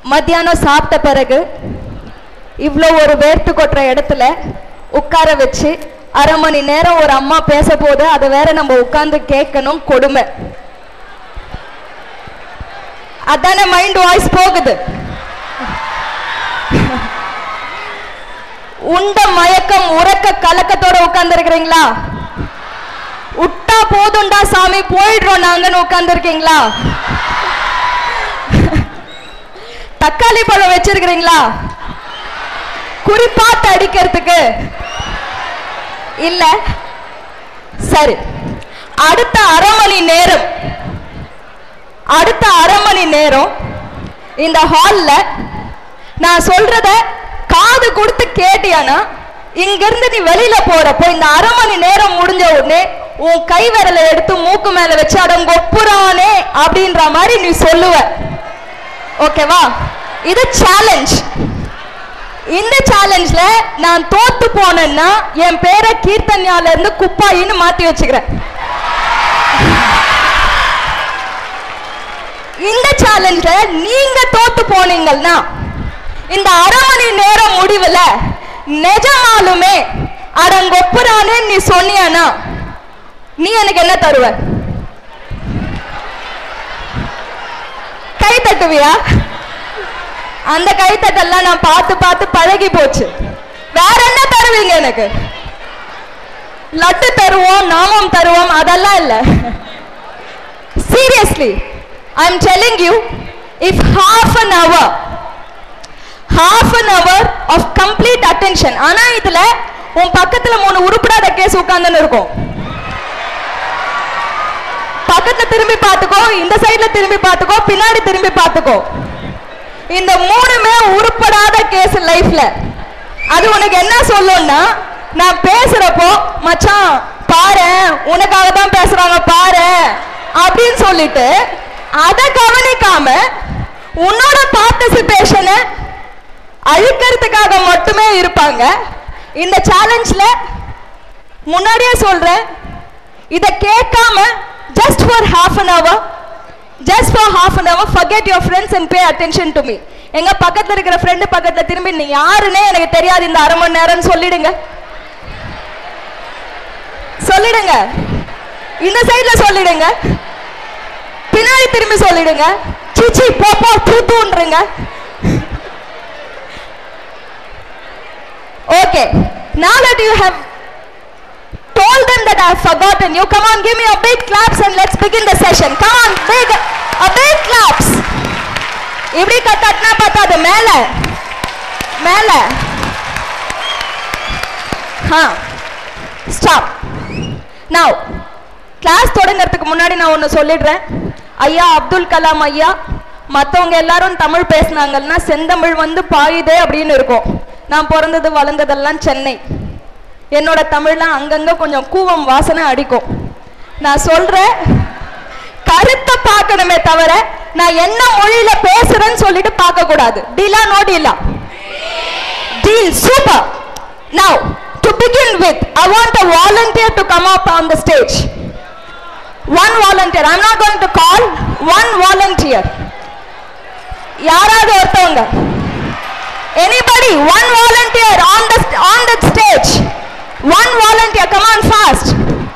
மத்தியானம் சாப்பிட்ட பிறகு இவ்வளோ ஒரு வேர்த்து கொட்டுற இடத்துல உட்கார வச்சு அரை மணி நேரம் ஒரு அம்மா பேச போது அதை வேற நம்ம உட்கார்ந்து கேட்கணும் கொடுமை அதானே மைண்ட் வாய்ஸ் போகுது உண்ட மயக்கம் உறக்க கலக்கத்தோட உட்கார்ந்து இருக்கிறீங்களா விட்டா போதும்டா சாமி போயிடுறோம் நாங்கன்னு உட்கார்ந்து இருக்கீங்களா தக்காளி பழம் வச்சிருக்கிறீங்களா குறிப்பாத்து அடிக்கிறதுக்கு இல்ல சரி அடுத்த அரை மணி நேரம் அடுத்த அரை மணி நேரம் இந்த ஹால்ல நான் சொல்றத காது கொடுத்து கேட்டியானா இங்க இருந்து நீ வெளியில போறப்போ இந்த அரை மணி நேரம் முடிஞ்ச உடனே உன் கை விரலை எடுத்து மூக்கு மேல வச்சு அடங்கொப்புறானே அப்படின்ற மாதிரி நீ சொல்லுவ ஓகேவா இது சேலஞ்ச் இந்த சேலஞ்ச்ல நான் தோத்து போனேன்னா என் பேரை கீர்த்தன்யால இருந்து குப்பாயின்னு மாத்தி வச்சுக்கிறேன் இந்த சேலஞ்ச்ல நீங்க தோத்து போனீங்கன்னா இந்த அரை மணி நேரம் முடிவுல நிஜமாலுமே அடங்கொப்புறானே நீ சொன்னியானா நீ எனக்கு என்ன தருவ கை தட்டுவியா அந்த கைத்தட்டெல்லாம் நான் பார்த்து பார்த்து பழகி போச்சு வேற என்ன தருவீங்க எனக்கு லட்டு தருவோம் நாமம் தருவோம் அதெல்லாம் இல்ல seriously I am telling you if half an hour half an hour of complete attention ஆனா இதுல உன் பக்கத்துல மூணு உருப்படாத கேஸ் உட்கார்ந்துன்னு இருக்கும் பக்கத்துல திரும்பி பார்த்துக்கோ இந்த சைடுல திரும்பி பார்த்துக்கோ பின்னாடி திரும்பி பார்த்துக்கோ இந்த மூணுமே உருப்படாத கேஸ் லைஃப்ல அது உனக்கு என்ன சொல்லும்னா நான் பேசுறப்போ மச்சான் பாரு உனக்காக தான் பேசுறாங்க பாரு அப்படின்னு சொல்லிட்டு அதை கவனிக்காம உன்னோட பார்ட்டிசிபேஷனை அழிக்கிறதுக்காக மட்டுமே இருப்பாங்க இந்த சேலஞ்ச்ல முன்னாடியே சொல்றேன் இதை கேட்காம just for half an hour just for half an hour forget your friends and pay attention to me எங்க பக்கத்துல இருக்கிற ஃப்ரெண்டு பக்கத்துல திரும்பி நீ யாருன்னே எனக்கு தெரியாது இந்த அரை மணி நேரம்னு சொல்லிடுங்க சொல்லிடுங்க இந்த சைடுல சொல்லிடுங்க பின்னாடி திரும்பி சொல்லிடுங்க சிச்சி போ போ தூ தூன்றீங்க okay now that you have told them that I have forgotten you. Come on, give me a big claps and let's begin the session. Come on, big, a big claps. இப்படி கத்தாட்டினா பார்த்தாது மேல மேல ஹா ஸ்டாப் நவ் கிளாஸ் தொடங்கறதுக்கு முன்னாடி நான் ஒன்று சொல்லிடுறேன் ஐயா அப்துல் கலாம் ஐயா மற்றவங்க எல்லாரும் தமிழ் பேசுனாங்கன்னா செந்தமிழ் வந்து பாயுதே அப்படின்னு இருக்கும் நான் பிறந்தது வளர்ந்ததெல்லாம் சென்னை என்னோட தமிழ்லாம் அங்கங்க கொஞ்சம் கூவம் வாசனை அடிக்கும் நான் சொல்றேன் கருத்தை பார்க்கணுமே தவிர நான் என்ன மொழியில பேசுறேன்னு சொல்லிட்டு பார்க்க கூடாது டீலா நோ டீலா deal super now to begin with I want a volunteer to come up on the stage one volunteer I'm not going to call one volunteer யாராவது ஒருத்தவங்க anybody one volunteer on the on the stage One volunteer, come on fast.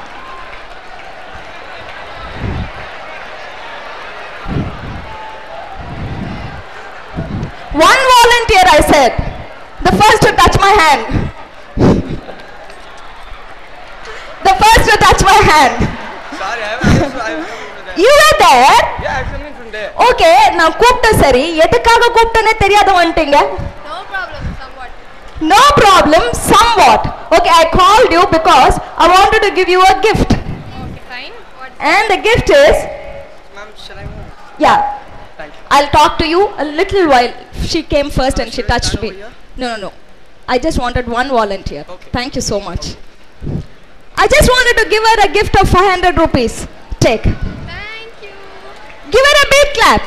One volunteer, I said. The first to touch my hand. the first to touch my hand. Sorry, I was, I was You were there. Yeah, I'm coming from there. Okay நான் கூப்பிட்ட சரி எதுக்காக கூப்பிட்டேனே தெரியாத வந்துட்டீங்க No problem, somewhat. No problem, somewhat. Okay, I called you because I wanted to give you a gift. Okay, fine. What? And the gift is, Ma'am, shall I move? yeah, Thank you. I'll talk to you a little while. She came first and she should I touched stand me. over here? No, no, no. I just wanted one volunteer. Okay. Thank you so much. I just wanted to give her a gift of 500 rupees. Take. Thank you. Give her a big clap.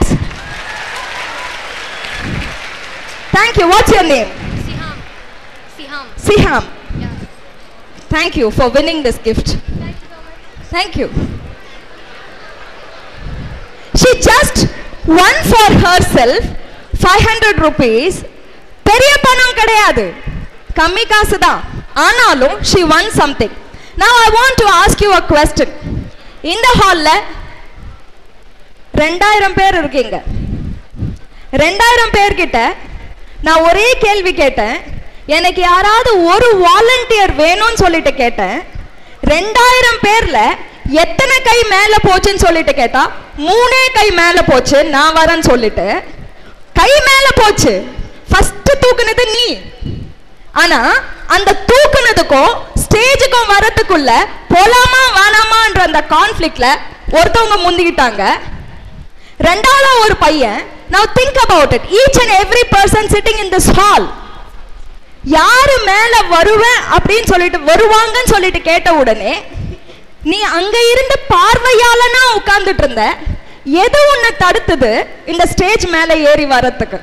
Thank you. What's your name? Siham. Siham. Siham. Yeah. Thank you for winning this gift. Thank you so much. Thank you. She just won for herself five hundred rupees பெரிய பணம் கிடையாது கம்மி காசு தான் ஆனாலும் she won something நான் I want to ask you a question இந்த ஹாலில் ரெண்டாயிரம் பேர் இருக்கீங்க ரெண்டாயிரம் பேர்கிட்ட நான் ஒரே கேள்வி கேட்டேன் எனக்கு யாராவது ஒரு வாலண்டியர் வேணும்னு சொல்லிட்டு கேட்டேன் ரெண்டாயிரம் பேர்ல எத்தனை கை மேல போச்சுன்னு சொல்லிட்டு கேட்டா மூணே கை மேல போச்சு நான் வரேன்னு சொல்லிட்டு கை மேல போச்சு ஃபர்ஸ்ட் தூக்குனது நீ ஆனா அந்த தூக்குனதுக்கும் ஸ்டேஜுக்கும் வரதுக்குள்ள போலாமா வேணாமான்ற அந்த கான்ஃப்ளிக்ட்ல ஒருத்தவங்க முந்திக்கிட்டாங்க ரெண்டாவது ஒரு பையன் now think about it each and every person sitting in this hall யாரு மேல வருவேன் அப்படின்னு சொல்லிட்டு வருவாங்கன்னு சொல்லிட்டு கேட்ட உடனே நீ அங்க இருந்து பார்வையாளனா உட்கார்ந்துட்டு இருந்த எது உன்னை தடுத்தது இந்த ஸ்டேஜ் மேல ஏறி வரத்துக்கு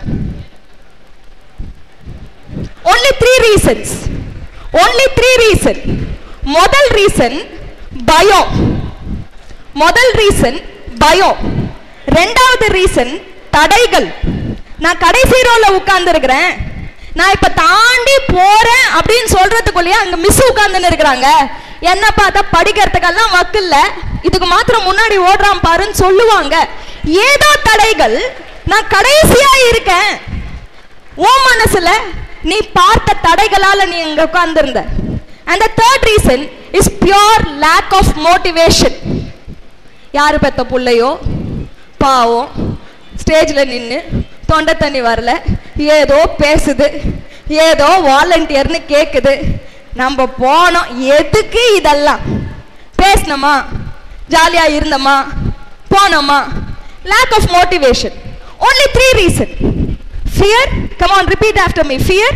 only three reasons only three reason முதல் ரீசன் பயம் முதல் ரீசன் பயம் ரெண்டாவது ரீசன் தடைகள் நான் கடைசி ரோல உட்கார்ந்து இருக்கிறேன் நான் இப்ப தாண்டி போறேன் அப்படின்னு சொல்றதுக்குள்ளேயே அங்க மிஸ் உட்கார்ந்துன்னு இருக்கிறாங்க என்ன பார்த்தா படிக்கிறதுக்கெல்லாம் வக்கில்ல இதுக்கு மாத்திரம் முன்னாடி ஓடுறான் பாருன்னு சொல்லுவாங்க ஏதோ தடைகள் நான் கடைசியா இருக்கேன் உன் மனசுல நீ பார்த்த தடைகளால நீ இங்க உட்கார்ந்திருந்த and the third reason is pure lack of motivation யாரு பெத்த புள்ளையோ பாவம் ஸ்டேஜில் நின்று தொண்டை தண்ணி வரல ஏதோ பேசுது ஏதோ வாலண்டியர்னு கேட்குது நம்ம போனோம் எதுக்கு இதெல்லாம் பேசினோமா ஜாலியாக இருந்தோமா போனோமா lack of motivation only three reason fear come on repeat after me fear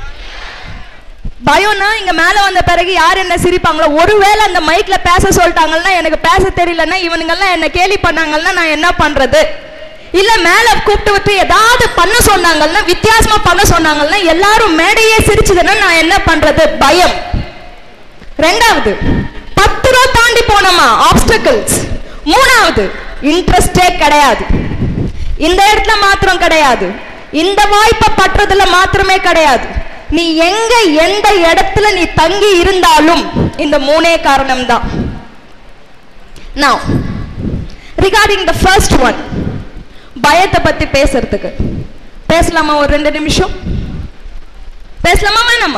பயம்னா இங்க மேல வந்த பிறகு யார் என்ன சிரிப்பாங்களோ ஒருவேளை அந்த மைக்ல பேச சொல்லிட்டாங்கன்னா எனக்கு பேச தெரியலன்னா இவனுங்கெல்லாம் என்ன கேலி பண்ணாங்கன்னா நான் என்ன பண்றது இல்ல மேல கூப்பிட்டு விட்டு ஏதாவது பண்ண சொன்னாங்கன்னா வித்தியாசமா பண்ண சொன்னாங்கன்னா எல்லாரும் மேடையே சிரிச்சதுன்னா நான் என்ன பண்றது பயம் ரெண்டாவது பத்து ரூபா தாண்டி போனோமா ஆப்ஸ்டக்கிள்ஸ் மூணாவது இன்ட்ரெஸ்டே கிடையாது இந்த இடத்துல மாத்திரம் கிடையாது இந்த வாய்ப்பை பற்றதுல மாத்திரமே கிடையாது நீ எங்க எந்த இடத்துல நீ தங்கி இருந்தாலும் இந்த மூணே காரணம் தான் now regarding the first one பயத்தை பத்தி பேசுறதுக்கு பேசலாமா ஒரு ரெண்டு நிமிஷம் பேசலாமா வேணாமா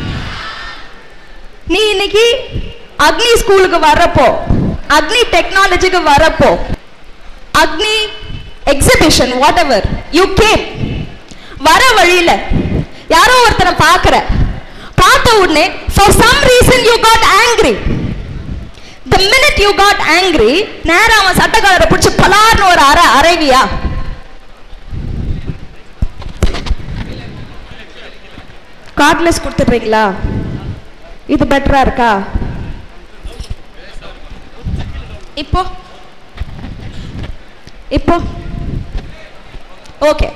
நீ இன்னைக்கு அக்னி ஸ்கூலுக்கு வர்றப்போ அக்னி டெக்னாலஜிக்கு வரப்போ Agni exhibition whatever you came வர வழியில யாரோ ஒருத்தரை பார்க்கற பார்த்த உடனே for some reason you got angry the minute you got angry நேரா அவன் சட்டக்காரரை பிடிச்சி பலார்னு ஒரு அரை அரைவியா கார்ட்லெஸ் கொடுத்துட்றீங்களா இது பெட்டரா இருக்கா இப்போ இப்போ ஓகே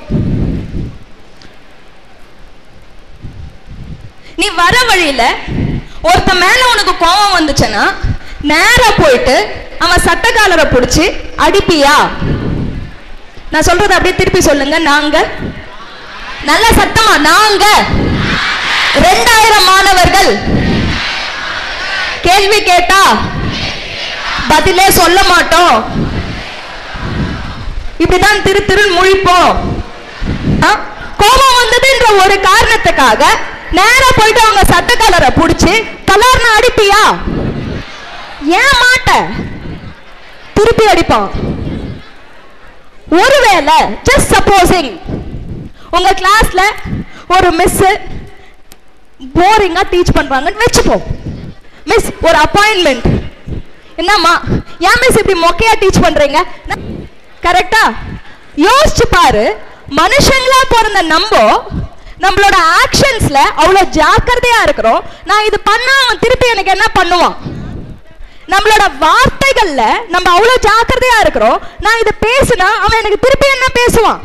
நீ வர வழியில ஒருத்த மேல உனக்கு கோபம் வந்துச்சுன்னா நேரா போயிட்டு அவன் சட்டக்காலரை பிடிச்சி அடிப்பியா நான் சொல்றது அப்படியே திருப்பி சொல்லுங்க நாங்க நல்ல சத்தமா நாங்க ரெண்டாயிரம் மாணவர்கள் கேள்வி கேட்டா பதிலே சொல்ல மாட்டோம் இப்படிதான் திரு திருன்னு முழிப்போம் ஆ? கோபம் வந்ததுன்ற ஒரு காரணத்துக்காக நேரா போயிட்டு அவங்க சட்டக்காலரை புடிச்சு கலர்னு அடிப்பியா ஏன் மாட்ட திருப்பி அடிப்பான் ஒருவேளை ஜஸ்ட் சப்போசிங் உங்க கிளாஸ்ல ஒரு மிஸ் போரிங்கா டீச் பண்றாங்கன்னு வச்சுப்போம் மிஸ் ஒரு அப்பாயின்மெண்ட் என்னம்மா ஏன் மிஸ் இப்படி மொக்கையா டீச் பண்றீங்க கரெக்டா யோசிச்சு பாரு மனுஷங்களா பிறந்த நம்ப நம்மளோட ஆக்ஷன்ஸ்ல அவ்வளவு ஜாக்கிரதையா இருக்கிறோம் நான் இது பண்ணா அவன் திருப்பி எனக்கு என்ன பண்ணுவான் நம்மளோட வார்த்தைகள்ல நம்ம அவ்வளவு ஜாக்கிரதையா இருக்கிறோம் நான் இதை பேசினா அவன் எனக்கு திருப்பி என்ன பேசுவான்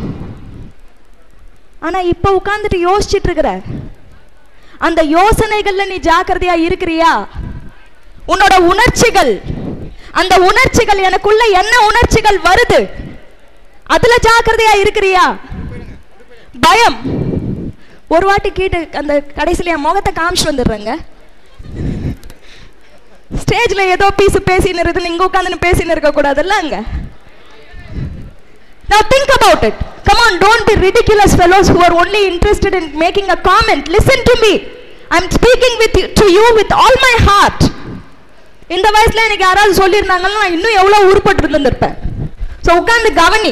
ஆனா இப்ப உட்கார்ந்துட்டு யோசிச்சுட்டு இருக்கிற அந்த யோசனைகள்ல நீ ஜாக்கிரதையா இருக்கிறியா உன்னோட உணர்ச்சிகள் அந்த உணர்ச்சிகள் எனக்குள்ள என்ன உணர்ச்சிகள் வருது அதுல ஜாக்கிரதையா இருக்கிறியா பயம் ஒரு வாட்டி கேட்டு அந்த கடைசியில் என் முகத்தை காமிச்சு வந்துடுறேங்க ஸ்டேஜ்ல ஏதோ பீஸ் பேசின்னு இருக்குது இங்க உட்காந்துன்னு பேசின்னு இருக்க கூடாதுல்ல அங்க Now think about it. Come on, don't be ridiculous fellows who are only interested in making a comment. Listen to me. I'm speaking with you, to you with all my heart. இந்த வயசுல எனக்கு யாராவது சொல்லியிருந்தாங்கன்னா நான் இன்னும் எவ்வளவு உருப்பட்டு இருந்திருப்பேன் so உட்காந்து கவனி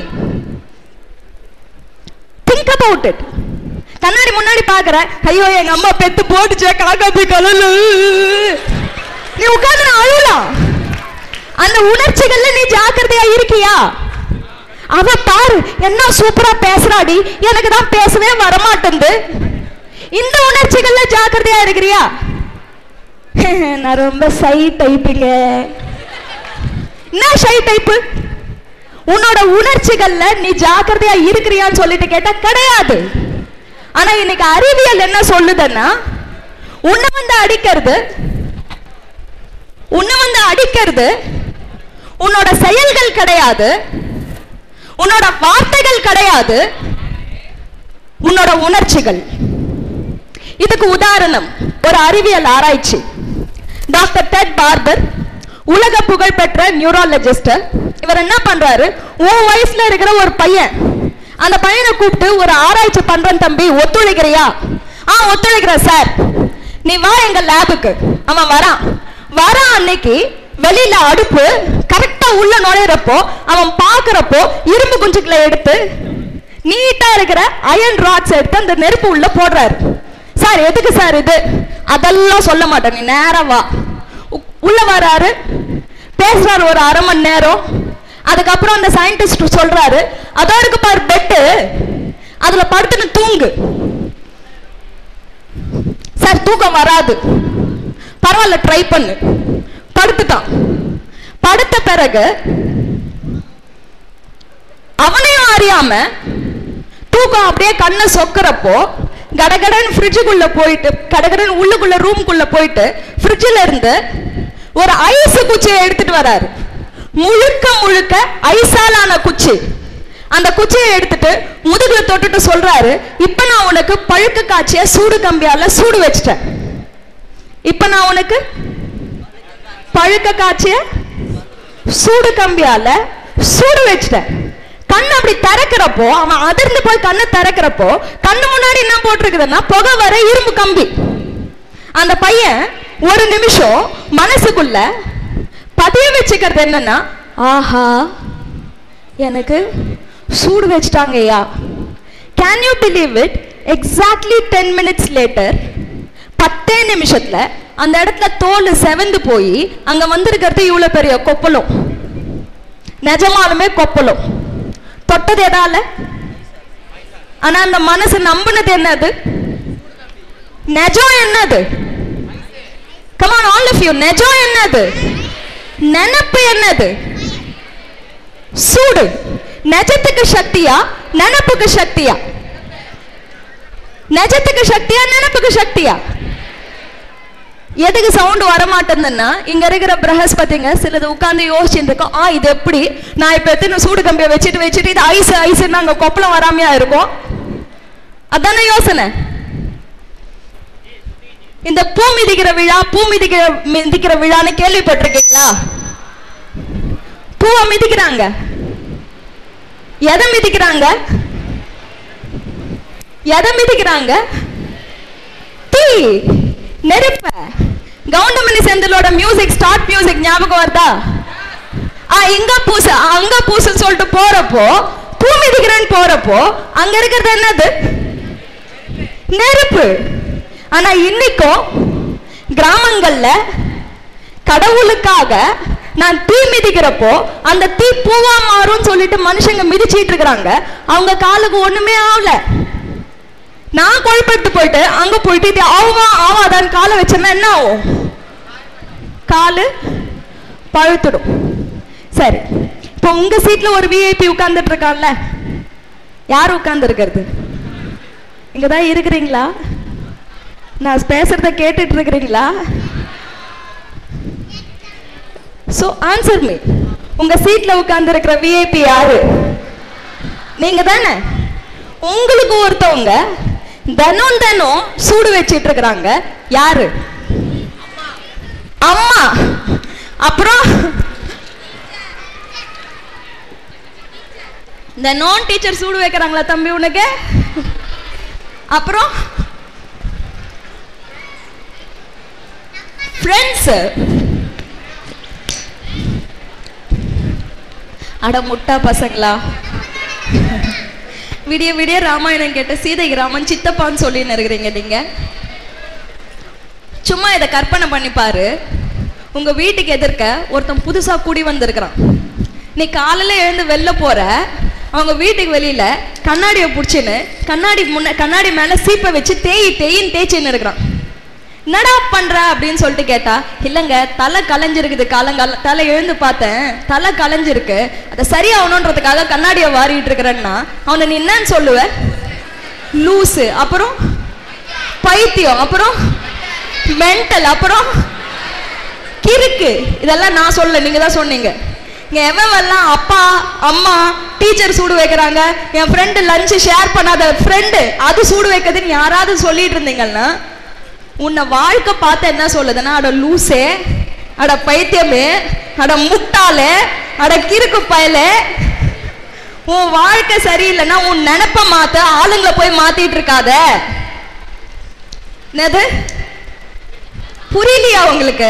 திங்க் அபவுட் இட் கண்ணாடி முன்னாடி பாக்குற ஐயோ எங்க அம்மா பெத்து போட்டுச்சே காக்காப்பி கலலு நீ உட்கார்ந்து நான் அழுலாம் அந்த உணர்ச்சிகள்ல நீ ஜாக்கிரதையா இருக்கியா அவ பாரு என்ன சூப்பரா பேசுறாடி எனக்கு தான் பேசவே வரமாட்டேங்குது இந்த உணர்ச்சிகள்ல ஜாக்கிரதையா இருக்கிறியா நான் ரொம்ப சை டைப்புங்க என்ன ஷை டைப்பு உன்னோட உணர்ச்சிகள்ல நீ ஜாக்கிரதையா இருக்கிறியான்னு சொல்லிட்டு கேட்டா கிடையாது ஆனா இன்னைக்கு அறிவியல் என்ன சொல்லுதுன்னா உன்னை வந்து அடிக்கிறது உன்னை வந்து அடிக்கிறது உன்னோட செயல்கள் கிடையாது உன்னோட வார்த்தைகள் கிடையாது உன்னோட உணர்ச்சிகள் இதுக்கு உதாரணம் ஒரு அறிவியல் ஆராய்ச்சி டாக்டர் டெட் பார்பர் உலக புகழ்பெற்ற நியூராலஜிஸ்ட் இவர் என்ன பண்றாரு உன் வயசுல இருக்கிற ஒரு பையன் அந்த பையனை கூப்பிட்டு ஒரு ஆராய்ச்சி பண்றேன் தம்பி ஒத்துழைக்கிறியா ஆ ஒத்துழைக்கிறேன் சார் நீ வா எங்க லேபுக்கு அவன் வரான் வரான் அன்னைக்கு வெளியில அடுப்பு கரெக்டா உள்ள நுழையிறப்போ அவன் பாக்குறப்போ இரும்பு குஞ்சுக்களை எடுத்து நீட்டா இருக்கிற அயன் ராட்ஸ் எடுத்து அந்த நெருப்பு உள்ள போடுறாரு சார் எதுக்கு சார் இது அதெல்லாம் சொல்ல மாட்டேன் நீ நேரா வா உ- உள்ள வராரு பேசுறாரு ஒரு அரை மணி நேரம் அதுக்கப்புறம் அந்த சயின்டிஸ்ட் சொல்றாரு அதோ இருக்கு பாரு பெட்டு அதுல படுத்துன்னு தூங்கு சார் தூக்கம் வராது பரவாயில்ல ட்ரை பண்ணு படுத்துட்டான் படுத்த பிறகு அவனையும் அறியாம தூக்கம் அப்படியே கண்ணை சொக்கிறப்போ கடகடன் ஃப்ரிட்ஜுக்குள்ள போயிட்டு கடகடன் உள்ளுக்குள்ள ரூம்குள்ள போயிட்டு ஃப்ரிட்ஜில் இருந்து ஒரு ஐஸ் குச்சியை எடுத்துட்டு வராரு முழுக்க முழுக்க ஐசாலான குச்சி அந்த குச்சியை எடுத்துட்டு முதுகுல தொட்டுட்டு சொல்றாரு இப்ப நான் உனக்கு பழுக்க காய்ச்சிய சூடு கம்பியால சூடு வச்சிட்டேன் இப்ப நான் உனக்கு பழுக்க காய்ச்சிய சூடு கம்பியால சூடு வச்சிட்டேன் கண்ணு அப்படி திறக்கிறப்போ அவன் அதிர்ந்து போய் கண்ணை திறக்கிறப்போ கண்ணு முன்னாடி என்ன போட்டிருக்குதுன்னா புகை வர இரும்பு கம்பி அந்த பையன் ஒரு நிமிஷம் மனசுக்குள்ள பதிய வச்சுக்கிறது என்னன்னா ஆஹா எனக்கு சூடு வச்சிட்டாங்க ஐயா can you believe it exactly ten minutes later பத்தே நிமிஷத்துல அந்த இடத்துல தோல் செவந்து போய் அங்க வந்திருக்கிறது இவ்வளவு பெரிய கொப்பளம் நிஜமாலுமே கொப்பளம் தொட்டது எதால ஆனா அந்த மனசு நம்பினது என்னது நெஜம் என்னது கமான் ஆல் ஆஃப் யூ நெஜம் என்னது நினப்பு என்னது சூடு நெஜத்துக்கு சக்தியா நினப்புக்கு சக்தியா நெஜத்துக்கு சக்தியா நினப்புக்கு சக்தியா எதுக்கு சவுண்ட் வரமாட்டேங்குதுன்னா இங்க இருக்கிற பிரகஸ்பதிங்க சிலது உட்கார்ந்து யோசிச்சுட்டு இருக்கோம் ஆ இது எப்படி நான் இப்ப எத்தனை சூடு கம்பியை வச்சுட்டு வச்சுட்டு இது ஐஸ் ஐஸ்ன்னு அங்க கொப்பளம் வராமையா இருக்கும் அதானே யோசனை இந்த பூ மிதிக்கிற விழா பூ மிதிக்கிற மிதிக்கிற விழான்னு கேள்விப்பட்டிருக்கீங்களா பூவை மிதிக்கிறாங்க எதை மிதிக்கிறாங்க எதை மிதிக்கிறாங்க தீ நெருப்ப கவுண்டமணி செந்திலோட மியூசிக் ஸ்டார்ட் மியூசிக் ஞாபகம் வருதா ஆ இங்க பூசு அங்க பூசுன்னு சொல்லிட்டு போறப்போ பூ மிதிக்கிறேன்னு போறப்போ அங்க இருக்கிறது என்னது நெருப்பு ஆனா இன்னைக்கும் கிராமங்கள்ல கடவுளுக்காக நான் தீ மிதிக்கிறப்போ அந்த தீ பூவா மாறும் சொல்லிட்டு மனுஷங்க மிதிச்சிட்டு இருக்கிறாங்க அவங்க காலுக்கு ஒண்ணுமே ஆகல நான் கொழுப்பெடுத்து போயிட்டு அங்க போயிட்டு இது ஆவா ஆவாதான்னு காலை வச்சேன்னா என்ன ஆகும் காலு பழுத்துடும் சரி இப்போ உங்க சீட்ல ஒரு விஐபி உட்கார்ந்துட்டு இருக்கான்ல யார் உட்கார்ந்து இருக்கிறது இங்கதான் இருக்கிறீங்களா நான் பேசுறத கேட்டுட்டு இருக்கிறீங்களா சோ ஆன்சர் மீ உங்க சீட்ல உட்கார்ந்து இருக்கிற விஐபி யாரு நீங்க தானே உங்களுக்கு ஒருத்தவங்க தினம் தினம் சூடு வச்சிட்டு இருக்கிறாங்க யாரு அம்மா அப்புறம் இந்த நான் டீச்சர் சூடு வைக்கிறாங்களா தம்பி உனக்கு அப்புறம் ஃப்ரெண்ட்ஸ் அட முட்டா பசங்களா விடிய விடிய ராமாயணம் கேட்ட சீதைக்கு ராமன் சித்தப்பான்னு சொல்லின்னு இருக்கிறீங்க நீங்க சும்மா இதை கற்பனை பண்ணி பாரு உங்க வீட்டுக்கு எதிர்க்க ஒருத்தன் புதுசா குடி வந்திருக்கிறான் நீ காலையில எழுந்து வெளில போற அவங்க வீட்டுக்கு வெளியில கண்ணாடியை பிடிச்சின்னு கண்ணாடி முன்ன கண்ணாடி மேல சீப்பை வச்சு தேய் தேயின்னு தேய்ச்சின்னு இருக்கிறான் என்னடா பண்ற அப்படின்னு சொல்லிட்டு கேட்டா இல்லைங்க தலை கலைஞ்சிருக்குது காலங்கால தலை எழுந்து பார்த்தேன் தலை கலைஞ்சிருக்கு அதை சரியாகணுன்றதுக்காக கண்ணாடியை வாரிட்டு இருக்கிறேன்னா அவனை நீ என்னன்னு சொல்லுவ லூசு அப்புறம் பைத்தியம் அப்புறம் மென்டல் அப்புறம் கிறுக்கு இதெல்லாம் நான் சொல்ல நீங்க தான் சொன்னீங்க இங்க எவெல்லாம் அப்பா அம்மா டீச்சர் சூடு வைக்கிறாங்க என் ஃப்ரெண்டு லஞ்ச் ஷேர் பண்ணாத ஃப்ரெண்டு அது சூடு வைக்கிறதுன்னு யாராவது சொல்லிட்டு இருந்தீங்கன்னா உன்னை வாழ்க்கை பார்த்து என்ன சொல்லுதுன்னா அட லூசே அட பைத்தியமே அட முட்டாளே அட கிறுக்கு பயலே உன் வாழ்க்கை சரியில்லைன்னா உன் நினைப்ப மாத்த ஆளுங்களை போய் மாத்திட்டு இருக்காத என்னது புரியலையா உங்களுக்கு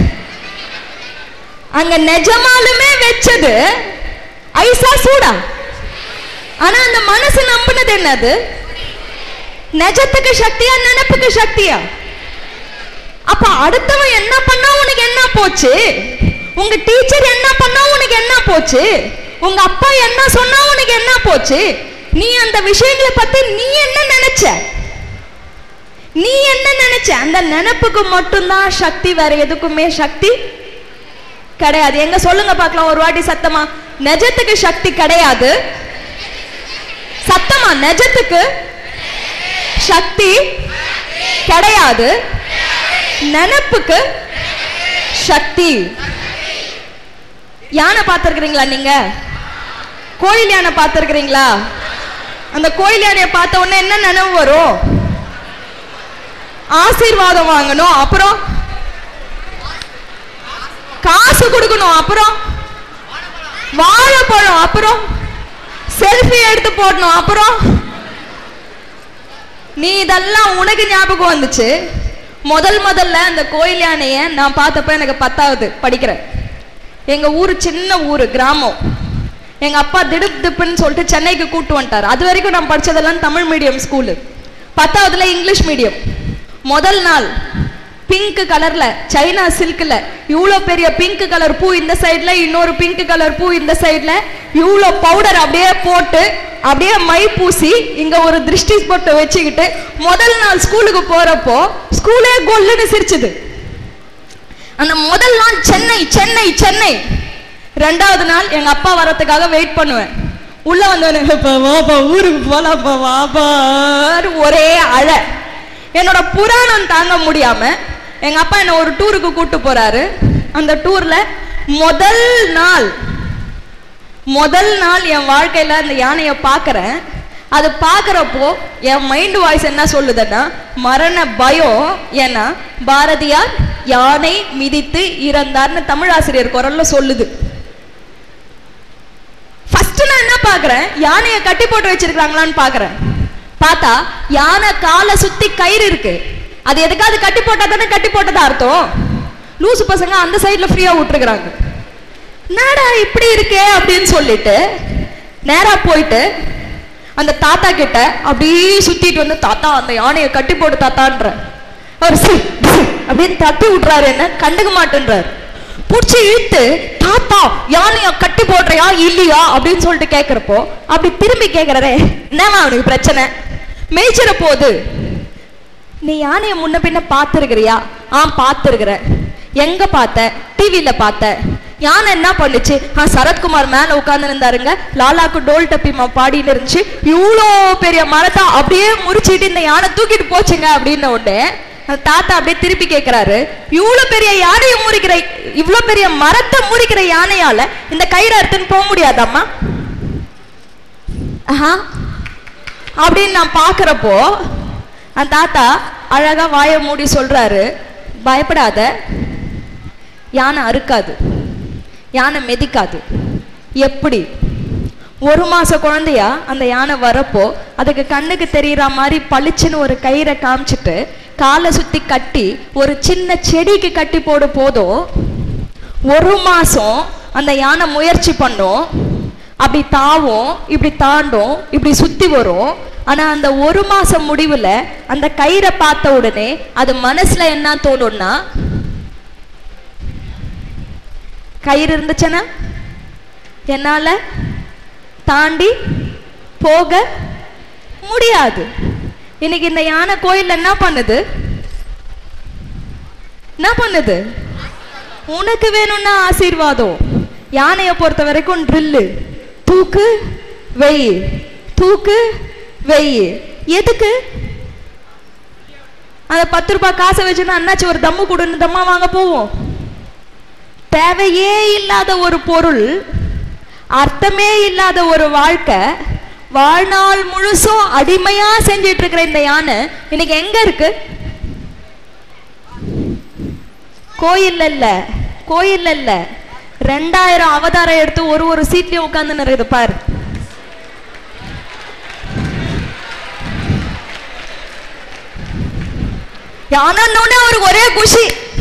அங்க நிஜமாலுமே வச்சது ஐசா சூடா ஆனா அந்த மனசு நம்பினது என்னது நிஜத்துக்கு சக்தியா நினைப்புக்கு சக்தியா அப்ப அடுத்தவன் என்ன பண்ணா உனக்கு என்ன போச்சு உங்க டீச்சர் என்ன பண்ணா உனக்கு என்ன போச்சு உங்க அப்பா என்ன சொன்னா உனக்கு என்ன போச்சு நீ அந்த விஷயங்களை பத்தி நீ என்ன நினைச்ச நீ என்ன நினைச்ச அந்த நினைப்புக்கு மட்டும்தான் சக்தி வேற எதுக்குமே சக்தி கிடையாது எங்க சொல்லுங்க பார்க்கலாம் ஒரு வாட்டி சத்தமா நிஜத்துக்கு சக்தி கிடையாது சத்தமா நிஜத்துக்கு சக்தி கிடையாது நினைப்புக்கு சக்தி யானை பார்த்திருக்கிறீங்களா நீங்க கோயில் யானை பார்த்திருக்கிறீங்களா அந்த கோயில் யானையை பார்த்த உடனே என்ன நினைவு வரும் ஆசீர்வாதம் வாங்கணும் அப்புறம் காசு கொடுக்கணும் அப்புறம் வாழைப்பழம் அப்புறம் செல்ஃபி எடுத்து போடணும் அப்புறம் நீ இதெல்லாம் உனக்கு ஞாபகம் வந்துச்சு முதல் முதல்ல அந்த கோயில் யானைய நான் பார்த்தப்ப எனக்கு பத்தாவது படிக்கிறேன் எங்க ஊரு சின்ன ஊரு கிராமம் எங்க அப்பா திடுப் திப்புன்னு சொல்லிட்டு சென்னைக்கு கூட்டு வந்துட்டார் அது வரைக்கும் நான் படிச்சதெல்லாம் தமிழ் மீடியம் ஸ்கூலு பத்தாவதுல இங்கிலீஷ் மீடியம் முதல் நாள் பிங்க் கலர்ல சைனா சில்க்ல இவ்வளோ பெரிய பிங்க் கலர் பூ இந்த சைடுல இன்னொரு பிங்க் கலர் பூ இந்த சைடுல இவ்வளோ பவுடர் அப்படியே போட்டு அப்படியே மை பூசி இங்க ஒரு திருஷ்டி பொட்டு வச்சுக்கிட்டு முதல் நாள் ஸ்கூலுக்கு போறப்போ ஸ்கூலே கொல்லுன்னு சிரிச்சுது அந்த முதல் நாள் சென்னை சென்னை சென்னை ரெண்டாவது நாள் எங்க அப்பா வரத்துக்காக வெயிட் பண்ணுவேன் உள்ள வந்தவனே "அப்பா, வாப்பா ஊருக்கு போலாப்பா வாப்பா ஒரே அழ என்னோட புராணம் தாங்க முடியாம எங்க அப்பா என்ன ஒரு டூருக்கு கூட்டு போறாரு அந்த டூர்ல முதல் நாள் முதல் நாள் என் வாழ்க்கையில அந்த யானையை பார்க்கறேன் அது பார்க்கறப்போ என் மைண்ட் வாய்ஸ் என்ன சொல்லுதுன்னா மரண பயம் ஏன்னா பாரதியார் யானை மிதித்து இறந்தார்னு தமிழாசிரியர் குரல்ல சொல்லுது ஃபர்ஸ்ட் நான் என்ன பார்க்கறேன் யானையை கட்டி போட்டு வச்சிருக்காங்களான்னு பார்க்கறேன் பார்த்தா யானை காலை சுத்தி கயிறு இருக்கு அது எதுக்காவது கட்டி போட்டா தானே கட்டி போட்டதா அர்த்தம் லூசு பசங்க அந்த சைடுல ஃப்ரீயா விட்டுருக்காங்க என்னடா இப்படி இருக்கே அப்படின்னு சொல்லிட்டு நேரா போயிட்டு அந்த தாத்தா கிட்ட அப்படியே சுத்திட்டு வந்து தாத்தா அந்த யானையை கட்டி போட்டு தாத்தான்ற அவர் சி சி அப்படின்னு தட்டி விட்டுறாரு என்ன கண்டுக்க மாட்டேன்றாரு புடிச்சு இழுத்து தாத்தா யானையா கட்டி போடுறியா இல்லையா அப்படின்னு சொல்லிட்டு கேக்குறப்போ அப்படி திரும்பி கேக்குறாரே என்னவா அவனுக்கு பிரச்சனை மேய்ச்சிட போகுது நீ யானைய முன்ன பின்ன பார்த்துருக்கிறியா ஆ பார்த்துருக்குற எங்க பார்த்த டிவியில பார்த்த யானை என்ன பண்ணுச்சு ஆ சரத்குமார் மேல உட்கார்ந்து இருந்தாருங்க லாலாக்கு டோல் டப்பிமா பாடின்னு இருந்துச்சு இவ்வளோ பெரிய மரத்தை அப்படியே முறிச்சிட்டு இந்த யானை தூக்கிட்டு போச்சுங்க அப்படின்ன உடனே அந்த தாத்தா அப்படியே திருப்பி கேக்குறாரு இவ்வளவு பெரிய யானையை முறிக்கிற இவ்வளவு பெரிய மரத்தை முறிக்கிற யானையால இந்த கயிறு அறுத்துன்னு போக முடியாதாம்மா ஆஹா அப்படின்னு நான் பார்க்குறப்போ அந்த தாத்தா அழகா வாயை மூடி சொல்றாரு பயப்படாத யானை அறுக்காது யானை மிதிக்காது எப்படி ஒரு மாச குழந்தையா அந்த யானை வரப்போ அதுக்கு கண்ணுக்கு தெரியற மாதிரி பளிச்சுன்னு ஒரு கயிறை காமிச்சிட்டு காலை சுத்தி கட்டி ஒரு சின்ன செடிக்கு கட்டி போடு போதும் ஒரு மாசம் அந்த யானை முயற்சி பண்ணும் அப்படி தாவும் இப்படி தாண்டும் இப்படி சுத்தி வரும் ஆனா அந்த ஒரு மாசம் முடிவுல அந்த கயிறை பார்த்த உடனே அது மனசுல என்ன தோணும்னா கயிறு இருந்துச்சுன்னா என்னால தாண்டி போக முடியாது இன்னைக்கு இந்த யானை கோயில்ல என்ன பண்ணுது என்ன பண்ணுது உனக்கு வேணும்னா ஆசீர்வாதம் யானையை பொறுத்த வரைக்கும் ட்ரில்லு தூக்கு வெய் தூக்கு வெய் எதுக்கு அந்த பத்து ரூபாய் காசை வச்சுன்னா அண்ணாச்சி ஒரு தம்மு கொடுன்னு தம்மா வாங்க போவோம் தேவையே இல்லாத ஒரு பொருள் அர்த்தமே இல்லாத ஒரு வாழ்க்கை வாழ்நாள் முழுசும் அடிமையா செஞ்சிட்டு இருக்கிற இந்த யானை இன்னைக்கு எங்க இருக்கு கோயில்ல இல்ல கோயில்ல இல்ல ரெண்டாயிரம் அவதாரம் எடுத்து ஒரு ஒரு சீட்லயும் உட்கார்ந்து இருக்குது பாரு யானன்னொடனே அவருக்கு ஒரே குஷி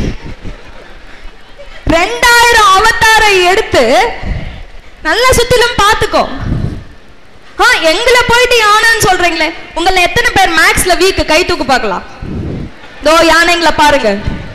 ரெண்டாயிரம் அவதாரம் எடுத்து நல்லா சுத்திலும் பார்த்துக்கோ ஆ எங்களை போயிட்டு யானைன்னு சொல்றீங்களே உங்களை எத்தனை பேர் மேக்ஸ்ல வீக் கை தூக்கு பார்க்கலாம் தோ யானைங்களை பாருங்க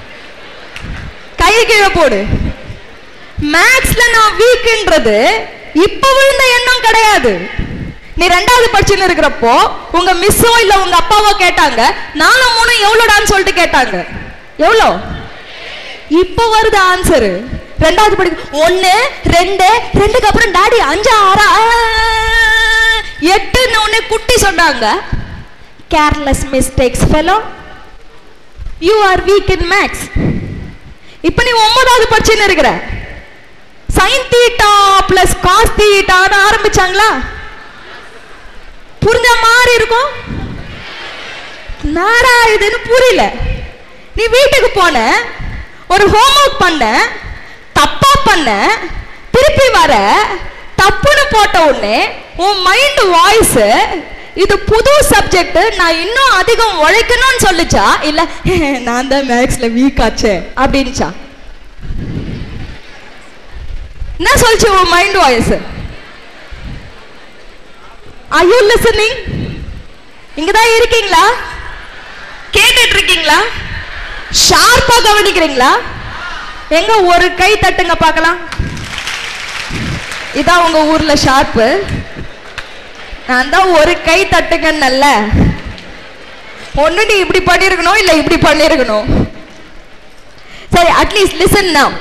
கை கீழே போடு மேக்ஸ்ல நான் வீக்ன்றது இப்ப விழுந்த எண்ணம் கிடையாது நீ ரெண்டாவது படிச்சுன்னு இருக்கிறப்போ உங்க மிஸ்ஸோ இல்ல உங்க அப்பாவோ கேட்டாங்க நாலும் மூணு எவ்வளோடான்னு சொல்லிட்டு கேட்டாங்க எவ்வளோ இப்ப வருது ஆன்சர் ரெண்டாவது படி ஒண்ணு ரெண்டு ரெண்டுக்கு அப்புறம் டாடி அஞ்சு ஆறா எட்டுன்னு உடனே குட்டி சொன்னாங்க careless mistakes fellow you are weak in maths இப்ப நீ ஒன்பதாவது படிச்சுன்னு இருக்கிற சைன் தீட்டா பிளஸ் காஸ் தீட்டான்னு ஆரம்பிச்சாங்களா புரிஞ்ச மாதிரி இருக்கும் நாடா இதுன்னு புரியல நீ வீட்டுக்கு போன ஒரு ஹோம்ஒர்க் பண்ண தப்பா பண்ண திருப்பி வர தப்புன்னு போட்ட உடனே உன் மைண்ட் வாய்ஸ் இது புது சப்ஜெக்ட் நான் இன்னும் அதிகம் உழைக்கணும்னு சொல்லுச்சா இல்ல நான் தான் மேக்ஸ்ல வீக் ஆச்சே அப்படின்ச்சா என்ன சொல்லுச்சு உன் mind voice are you listening இங்கதான் இருக்கீங்களா கேட்டுட்டு இருக்கீங்களா ஷார்ப்பா கவனிக்கிறீங்களா எங்க ஒரு கை தட்டுங்க பார்க்கலாம் இதான் உங்க ஊர்ல ஷார்ப்பு நான் தான் ஒரு கை தட்டுங்கன்னல்ல ஒண்ணு நீ இப்படி பண்ணிருக்கணும் இல்ல இப்படி பண்ணிருக்கணும் சரி அட்லீஸ்ட் லிசன் now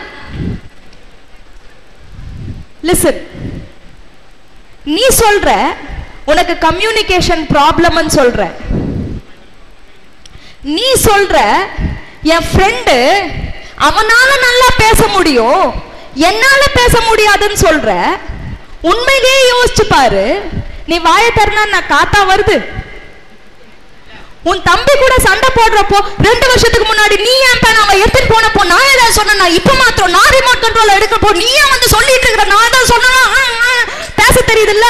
லிசன் நீ சொல்ற உனக்கு கம்யூனிகேஷன் ப்ராப்ளம்னு சொல்ற நீ சொல்ற என் ஃப்ரெண்டு அவனால நல்லா பேச முடியும் என்னால பேச முடியாதுன்னு சொல்ற உண்மையிலேயே யோசிச்சு பாரு நீ வாயை திறனா நான் காத்தா வருது உன் தம்பி கூட சண்டை போடுறப்போ ரெண்டு வருஷத்துக்கு முன்னாடி நீ ஏன் பேன் அவன் எடுத்துட்டு போனப்போ நான் ஏதாவது சொன்னா இப்ப மாத்திரம் நான் ரிமோட் கண்ட்ரோல் எடுக்கப்போ நீ ஏன் வந்து சொல்லிட்டு இருக்கிற நான் தான் சொன்னா பேச தெரியுதுல்ல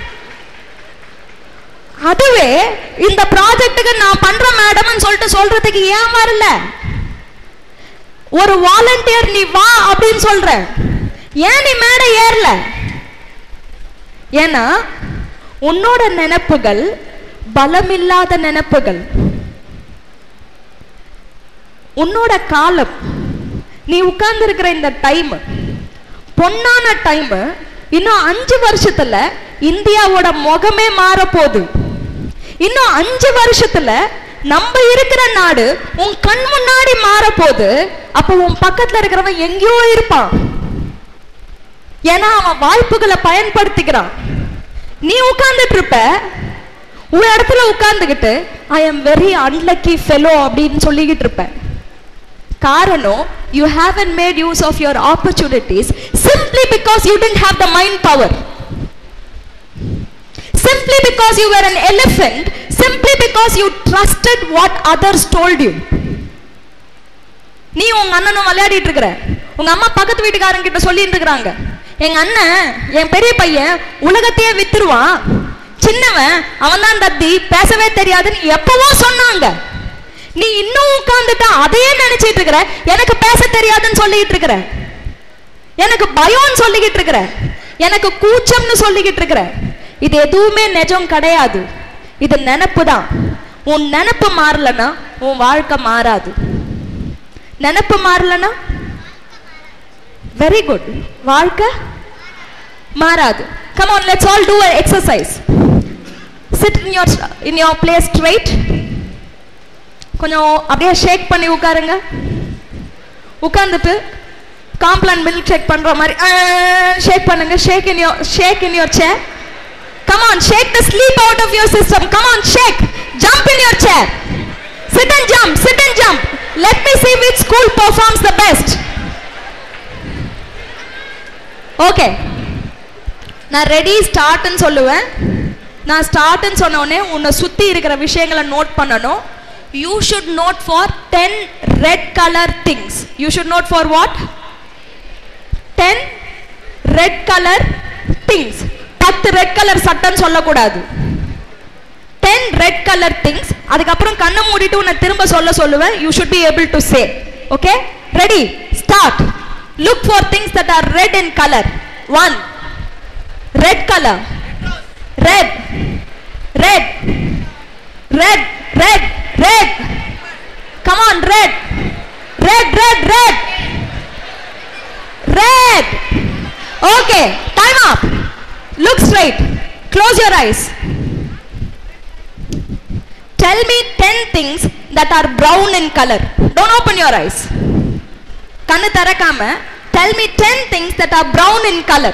அதுவே இந்த ப்ராஜெக்ட்டுக்கு நான் பண்ற மேடம்னு சொல்லிட்டு சொல்றதுக்கு ஏன் வரல ஒரு வாலண்டியர் நீ வா அப்படின்னு சொல்ற ஏன் நீ மேடை ஏறல ஏன்னா உன்னோட நினைப்புகள் பலமில்லாத நினைப்புகள் உன்னோட காலம் நீ உட்கார்ந்து இருக்கிற இந்த டைம் பொன்னான டைம் இன்னும் அஞ்சு வருஷத்துல இந்தியாவோட முகமே மாற போகுது இன்னும் அஞ்சு வருஷத்துல நம்ம இருக்கிற நாடு உன் கண் முன்னாடி மாற போகுது அப்ப உன் பக்கத்துல இருக்கிறவன் எங்கேயோ இருப்பான் ஏன்னா அவன் வாய்ப்புகளை பயன்படுத்திக்கிறான் நீ உட்கார்ந்துட்டு இருப்ப உன் இடத்துல உட்கார்ந்துகிட்டு I am very unlucky fellow அப்படின்னு சொல்லிக்கிட்டு இருப்ப காரணம் you haven't made use of your opportunities simply because you tend to have the பவர் simply because you were an elephant simply because you trusted what others told you நீ உங்க அண்ணனும் விளையாடிட்டு இருக்கிற உங்க அம்மா பக்கத்து வீட்டுக்காரங்க கிட்ட சொல்லிட்டு இருக்கிறாங்க எங்க அண்ணன் என் பெரிய பையன் உலகத்தையே வித்துருவான் சின்னவன் அவன் தான் தத்தி பேசவே தெரியாதுன்னு எப்பவோ சொன்னாங்க நீ இன்னும் உட்கார்ந்துட்டா அதையே நினைச்சிட்டு இருக்கிற எனக்கு பேச தெரியாதுன்னு சொல்லிட்டு இருக்கிற எனக்கு பயம்னு சொல்லிக்கிட்டு இருக்கிற எனக்கு கூச்சம்னு சொல்லிக்கிட்டு இருக்கிற இது எதுவுமே நிஜம் கிடையாது இது நினப்பு தான் உன் நினப்பு மாறலன்னா உன் வாழ்க்கை மாறாது நினப்பு மாறலன்னா வெரி குட் வாழ்க்கை மாறாது come on let's all do exercise sit in your in your place straight கொஞ்சம் அப்படியே ஷேக் பண்ணி உட்காருங்க உட்கார்ந்துட்டு காம்ப்ளான் மில்க் ஷேக் பண்ற மாதிரி ஷேக் பண்ணுங்க shake in your shake in your chair come on shake the sleep out of your system come on shake jump in your chair sit and jump sit and jump let me see which school performs the best okay நான் ready ஸ்டார்ட்னு சொல்லுவேன் நான் ஸ்டார்ட்னு சொன்ன உடனே உன்னை சுத்தி இருக்கிற விஷயங்களை நோட் பண்ணணும் you should note for ten red colour things you should note for what ten red colour things பத்து ரெட் கலர் சட்டம் சொல்லக்கூடாது டென் ரெட் கலர் திங்ஸ் அதுக்கப்புறம் கண்ணை மூடிட்டு உன்னை திரும்ப சொல்ல சொல்லுவேன் you should be able to say okay ready start look for things that are red in colour one red colour red red red red red come on red red red red red okay time up look straight close your eyes tell me 10 things that are brown in color don't open your eyes கண்ணு திறக்காம tell me 10 things that are brown in color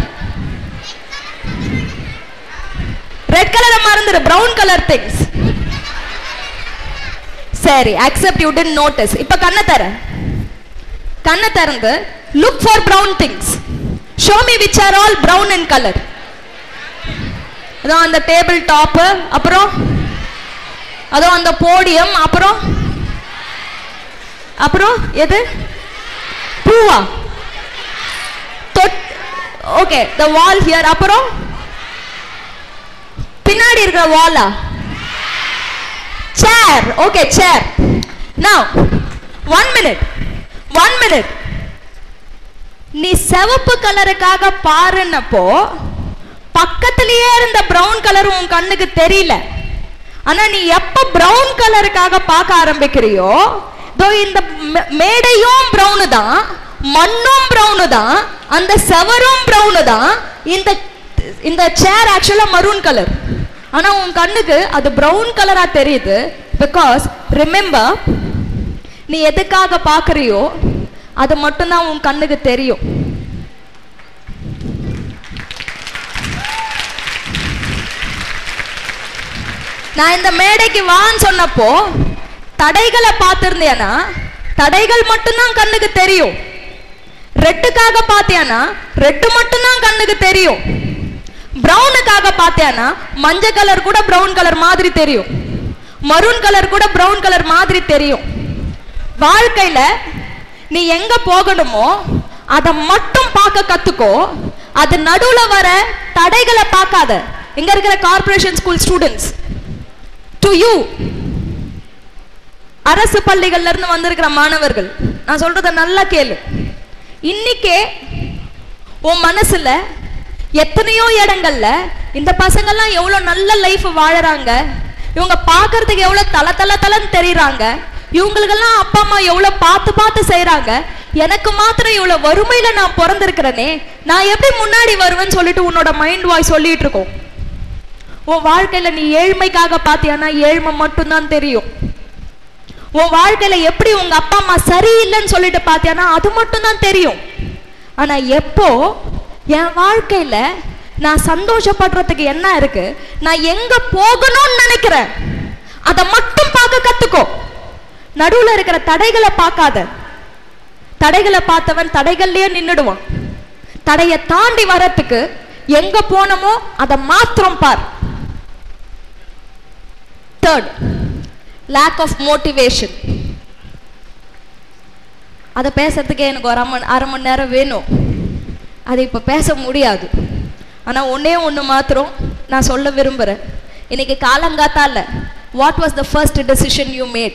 red கலரை மறந்துடு brown color things சரி accept you didn't notice இப்ப கண்ணை தர கண்ணை திறந்து look for brown things show me which are all brown in color அதான் அந்த டேபிள் டாப்பு அப்புறம் அதோ அந்த போடியம் அப்புறம் அப்புறம் எது பூவா தொட் ஓகே த வால் ஹியர் அப்புறம் பின்னாடி இருக்கிற வாலா chair okay chair now one minute one minute நீ சிவப்பு கலருக்காக பாருன்னப்போ பக்கத்திலேயே இருந்த பிரவுன் கலர் உன் கண்ணுக்கு தெரியல ஆனா நீ எப்ப பிரவுன் கலருக்காக பார்க்க ஆரம்பிக்கிறியோ தோ இந்த மே- மேடையும் பிரவுனு தான் மண்ணும் பிரவுனு தான் அந்த செவரும் பிரவுனு தான் இந்த இந்த சேர் ஆக்சுவலா மரூன் கலர் ஆனா உன் கண்ணுக்கு அது பிரவுன் கலரா தெரியுது பிகாஸ் ரிமெம்பர் நீ எதுக்காக பார்க்கறியோ அது மட்டும்தான் உன் கண்ணுக்கு தெரியும் நான் இந்த மேடைக்கு வான்னு சொன்னப்போ தடைகளை பார்த்திருந்தேனா தடைகள் மட்டும்தான் கண்ணுக்கு தெரியும் ரெட்டுக்காக பார்த்தியானா ரெட்டு மட்டும்தான் கண்ணுக்கு தெரியும் பிரவுனுக்காக பார்த்தியானா மஞ்சள் கலர் கூட பிரவுன் கலர் மாதிரி தெரியும் மரூன் கலர் கூட பிரவுன் கலர் மாதிரி தெரியும் வாழ்க்கையில நீ எங்க போகணுமோ அதை மட்டும் பார்க்க கத்துக்கோ அது நடுவுல வர தடைகளை பார்க்காத எங்க இருக்கிற corporation school students to you அரசு பள்ளிகள்ல இருந்து வந்திருக்கிற மாணவர்கள் நான் சொல்றத நல்லா கேளு இன்னைக்கே உன் மனசுல எத்தனையோ இடங்கள்ல இந்த பசங்கெல்லாம் எவ்வளவு நல்ல லைஃப் வாழறாங்க இவங்க பார்க்கிறதுக்கு எவ்வளவு தல தல தலன்னு தெரியுறாங்க இவங்களுக்கெல்லாம் அப்பா அம்மா எவ்வளவு பார்த்து பார்த்து செய்றாங்க எனக்கு மாத்திரம் இவ்வளவு வறுமையில நான் பிறந்திருக்கிறேனே நான் எப்படி முன்னாடி வருவேன்னு சொல்லிட்டு உன்னோட மைண்ட் வாய் சொல்லிட்டு இருக்கோம் உன் வாழ்க்கையில நீ ஏழ்மைக்காக பாத்தியானா ஏழ்மை மட்டும்தான் தெரியும் உன் வாழ்க்கையில எப்படி உங்க அப்பா அம்மா சரியில்லைன்னு சொல்லிட்டு பாத்தியானா அது மட்டும்தான் தெரியும் ஆனா எப்போ என் வாழ்க்கையில நான் சந்தோஷப்படுறதுக்கு என்ன இருக்கு நான் எங்க போகணும்னு நினைக்கிறேன் அதை மட்டும் பார்க்க கத்துக்கோ நடுவுல இருக்கிற தடைகளை பார்க்காத தடைகளை பார்த்தவன் தடைகள்லயே நின்னுடுவான் தடையை தாண்டி வரத்துக்கு எங்க போனமோ அதை மாத்திரம் பார் தேர்ட் லேக் ஆஃப் மோட்டிவேஷன் அதை பேசுறதுக்கே எனக்கு ஒரு மணி அரை மணி நேரம் வேணும் அது இப்போ பேச முடியாது ஆனால் ஒன்றே ஒன்று மாத்திரம் நான் சொல்ல விரும்புகிறேன் இன்னைக்கு காலங்காத்தால what was the first decision you made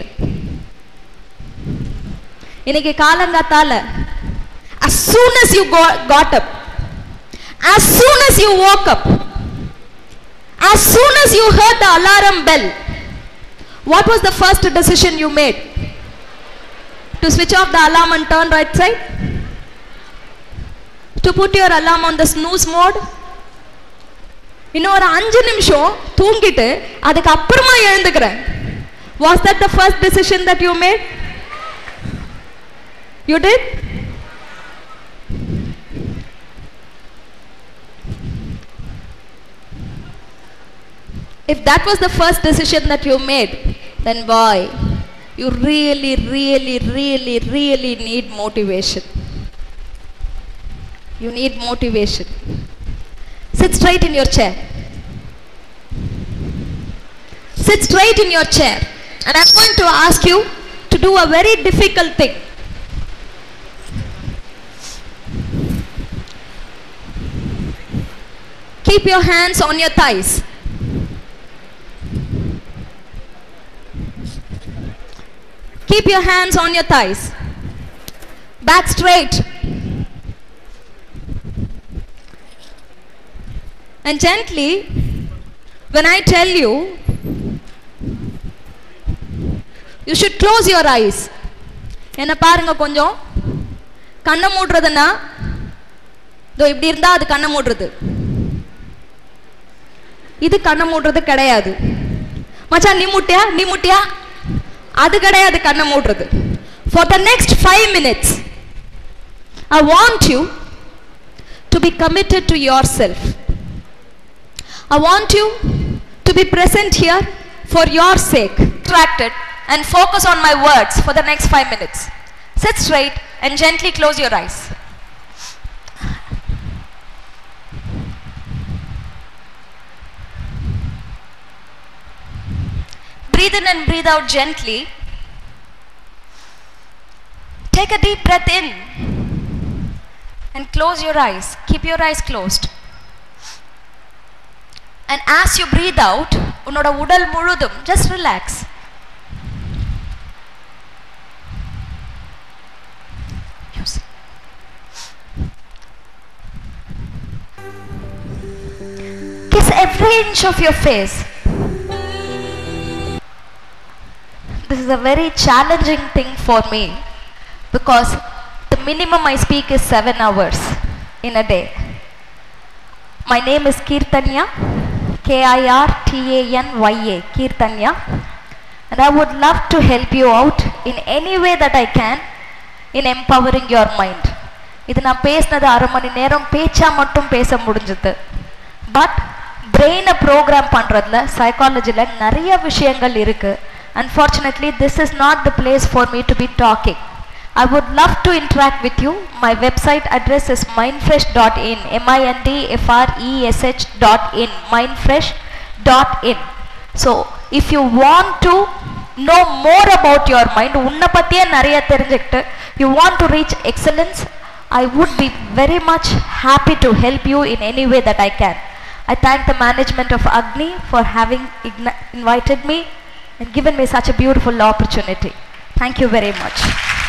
இன்னைக்கு காலங்காத்தால as soon as you go, got up as soon as you woke up as soon as you heard the alarm bell what was the first decision you made to switch off the alarm and turn right side to put your alarm on the snooze mode இன்னும் ஒரு அஞ்சு நிமிஷம் தூங்கிட்டு அதுக்கு அப்புறமா எழுந்துக்கிறேன் was that the first decision that you made you did If that was the first decision that you made, then boy, you really, really, really, really need motivation. You need motivation. Sit straight in your chair. Sit straight in your chair. And I'm going to ask you to do a very difficult thing. Keep your hands on your thighs. Keep your hands on your thighs. Back straight. And gently, when I tell you, you should close your eyes. என்ன பாருங்க கொஞ்சம் கண்ணை மூடுறதுன்னா இதோ இப்படி இருந்தா அது கண்ணை மூடுறது இது கண்ணை மூடுறது கிடையாது மச்சான் நீ முட்டியா நீ முட்டியா அது கிடையாது கண்ணை மூடுறது for the next five minutes I want you to be committed to yourself I want you to be present here for your sake distracted and focus on my words for the next five minutes sit straight and gently close your eyes breathe in and breathe out gently take a deep breath in and close your eyes keep your eyes closed and as you breathe out உன்னோட உடல் முழுதும் just relax Use it. Kiss every inch of your face. This is a very challenging thing for me because the minimum I speak is 7 hours in a day. My name is Kirtanya, K I R T A N Y A, Kirtanya. And I would love to help you out in any way that I can in empowering your mind. இது நான் பேசினது அரை மணி நேரம் பேச்சா மட்டும் பேச முடிஞ்சது but பிரெயினை program பண்ணுறதுல சைக்காலஜியில் நிறைய விஷயங்கள் இருக்குது unfortunately this is not the place for me to be talking I would love to interact with you. My website address is mindfresh.in, M-I-N-D-F-R-E-S-H dot in, mindfresh.in. So, if you want to know more about your mind, உன்னை பற்றியே நிறைய தெரிஞ்சுக்கிட்டு you want to reach excellence, I would be very much happy to help you in any way that I can. I thank the management of Agni for having igni- invited me and given me such a beautiful opportunity. Thank you very much.